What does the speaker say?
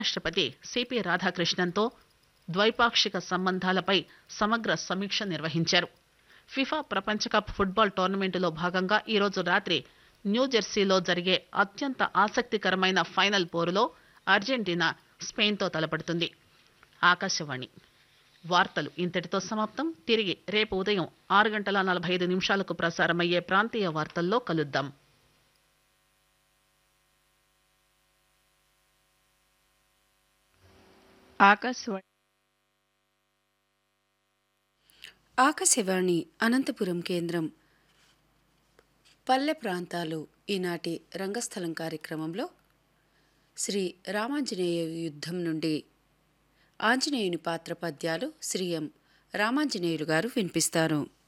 రాష్ట్రపతి సిపి రాధాకృష్ణన్తో ద్వైపాక్షిక సంబంధాలపై సమగ్ర సమీక్ష నిర్వహించారు ఫిఫా ప్రపంచ కప్ ఫుట్బాల్ టోర్నమెంటులో భాగంగా ఈరోజు రాత్రి న్యూజెర్సీలో జరిగే అత్యంత ఆసక్తికరమైన ఫైనల్ పోరులో అర్జెంటీనా స్పెయిన్తో తలపడుతుంది ఆకాశవాణి వార్తలు ఇంతటితో సమాప్తం తిరిగి రేపు ఉదయం ఆరు గంటల నలభై ఐదు నిమిషాలకు ప్రసారమయ్యే ప్రాంతీయ వార్తల్లో కలుద్దాం ఆకాశవాణి ఆకాశవాణి అనంతపురం కేంద్రం పల్లె ప్రాంతాలు ఈనాటి రంగస్థలం కార్యక్రమంలో శ్రీ రామాంజనేయ యుద్ధం నుండి ఆంజనేయుని పాత్ర పద్యాలు శ్రీ ఎం రామాంజనేయులు గారు వినిపిస్తారు